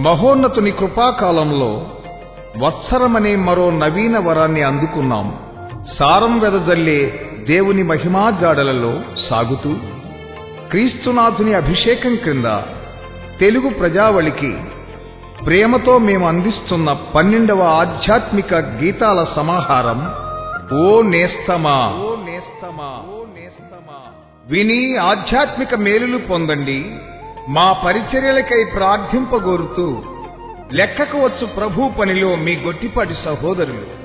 మహోన్నతుని కృపాకాలంలో వత్సరమనే మరో నవీన వరాన్ని అందుకున్నాం సారం వెదజల్లే దేవుని మహిమా జాడలలో సాగుతూ క్రీస్తునాథుని అభిషేకం క్రింద తెలుగు ప్రజావళికి ప్రేమతో మేము అందిస్తున్న పన్నెండవ ఆధ్యాత్మిక గీతాల సమాహారం ఓ నేస్తమా ఓ నేస్తమా ఓ నేస్తమా విని ఆధ్యాత్మిక మేలులు పొందండి మా పరిచర్యలకై ప్రార్థింపగోరుతూ లెక్కకు వచ్చు ప్రభు పనిలో మీ గొట్టిపాటి సహోదరులు